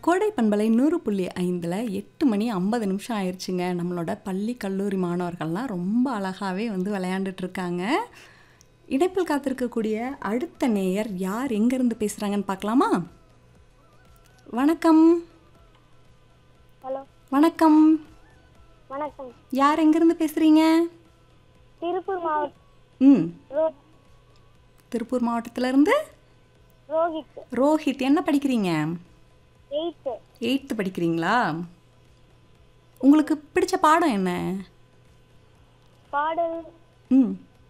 கோடை பண்பலை நூறு புள்ளி ஐந்தில் எட்டு மணி ஐம்பது நிமிஷம் ஆயிடுச்சுங்க நம்மளோட பள்ளி கல்லூரி மாணவர்கள்லாம் ரொம்ப அழகாகவே வந்து விளையாண்டுட்டு இருக்காங்க இணைப்பில் காத்திருக்கக்கூடிய அடுத்த நேயர் யார் எங்கேருந்து பேசுகிறாங்கன்னு பார்க்கலாமா வணக்கம் ஹலோ வணக்கம் வணக்கம் யார் எங்கேருந்து பேசுகிறீங்க திருப்பூர் மாவட்டம் ம் ரோ திருப்பூர் மாவட்டத்திலேருந்து ரோஹித் ரோஹித் என்ன படிக்கிறீங்க எயித்து எயித்து படிக்கிறீங்களா உங்களுக்கு பிடிச்ச பாடம் என்ன பாடல் ம்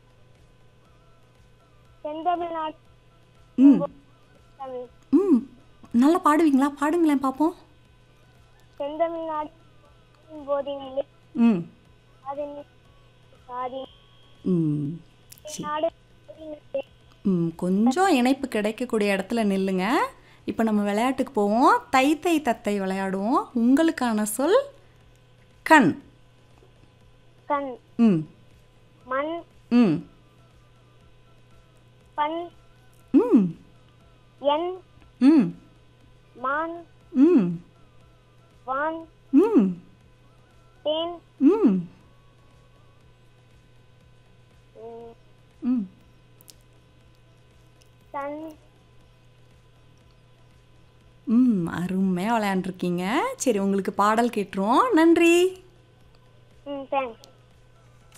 செந்தமிழ்நாடு ம் தமிழ் ம் நல்லா பாடுவீங்களா பாடுங்களேன் பார்ப்போம் செந்தமிழ்நாடு போதினிலே ம் அதன் சாதி ம் சரி நாடு போதினிலே ம் கொஞ்சம் இணைப்பு கிடைக்கக்கூடிய இடத்துல நில்லுங்க இப்போ நம்ம விளையாட்டுக்கு போவோம் தை தை தத்தை விளையாடுவோம் உங்களுக்கான சொல் கண் கண் ம் மண் ம் பண் ம் எண் ம் மான் ம் வான் ம் தேன் ம் உம், ம் தன் ம் அருமையாக விளையாண்டுருக்கீங்க சரி உங்களுக்கு பாடல் கேட்டுருவோம் நன்றி ம் தேங்க்ஸ்